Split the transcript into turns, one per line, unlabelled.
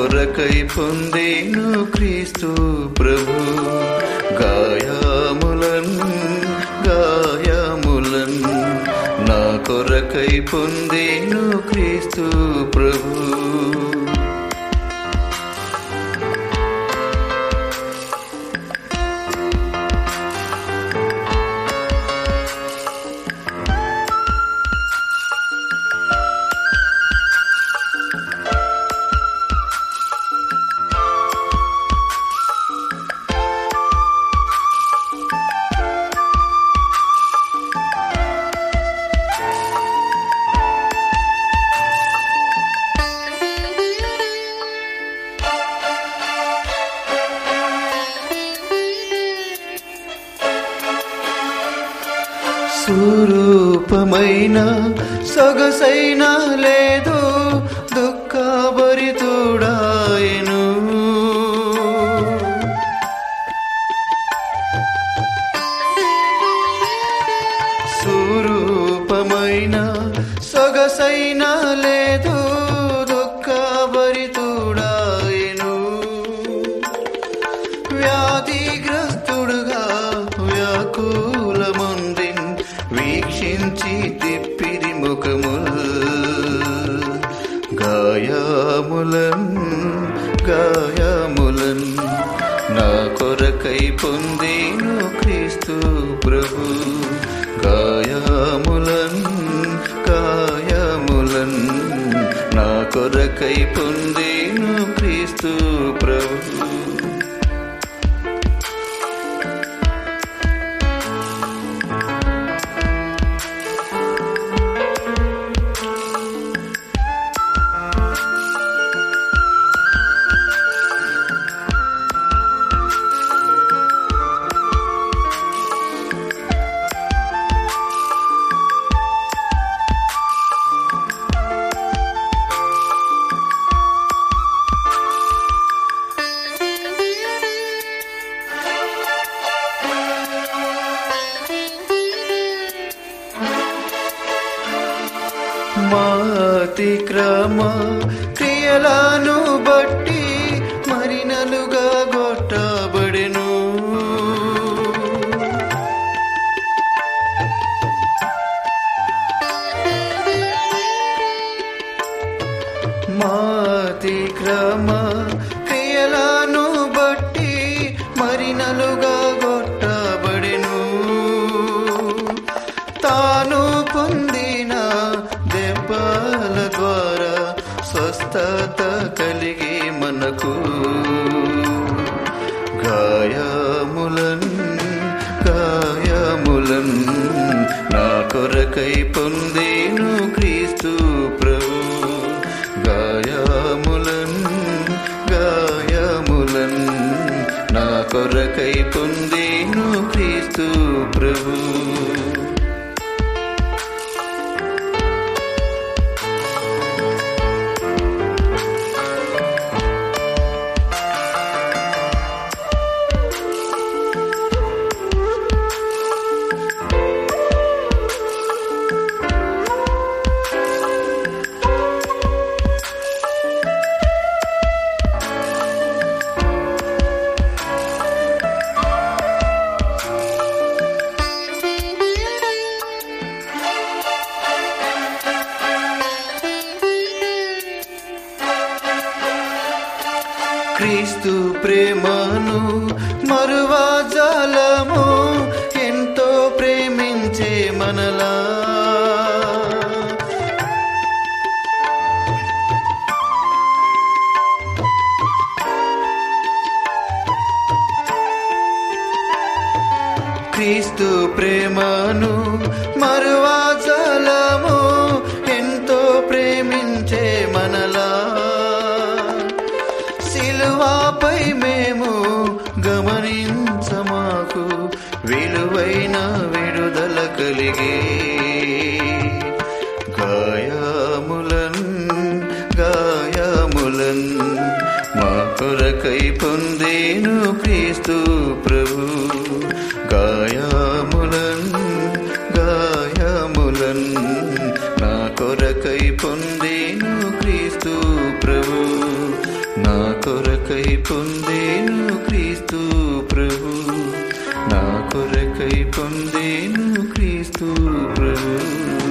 కొరకై పొందేను క్రీస్తు ప్రభు గాయములన్ గాయములన్ నా కొరకై పొందేను క్రీస్తు ప్రభు స్వరూపమైన సొగసైన లేదు దుఃఖభరితుడాయను స్వరూపమైన సొగసైన లేదు దుఃఖభరితుడాయను వ్యాధిగ్రస్తుడుగా వ్యాకులముందిన్ వీక్షించి తిప్పిరి ముఖముల్ గాయములన్ గాయములన్ నా కొరకై పొందేను క్రీస్తు ప్రభు గాయములన్ గాయములన్ నా కొరకై పొందేను క్రీస్తు ప్రభు మాతిక్రమ క్రియలను బట్టి మరినలుగా గొట్టబడెను మాతిక్రమ క్రియలను బట్టి మరినలుగా గొట్టబడెను తాను పొందిన దెబ్బల ద్వారా స్వస్థత కలిగి మనకు గాయములన్ గాయములన్ నా కొరకై పొందేను క్రీస్తు ప్రభు గాయములన్ గాయములన్ నా కొరకై పొందేను క్రీస్తు ప్రభు క్రీస్తు ప్రేమను మరువా జాలము ఎంతో ప్రేమించే మనలా క్రీస్తు ప్రేమను మరువా జాలము ఎంతో ప్రేమించే మనలా సిలువాపై మేము గమనించమాకు విలువైన విడుదల కలిగే గాయములన్ గాయములన్ మా కొరకై పొందేను క్రీస్తు ప్రభు గాయములన్ గాయములన్ నా కొరకై పొందేను క్రీస్తు ప్రభు నా కొరకై పొందేను క్రీస్తు ప్రభు నా కొరకై పొందేను క్రీస్తు ప్రభు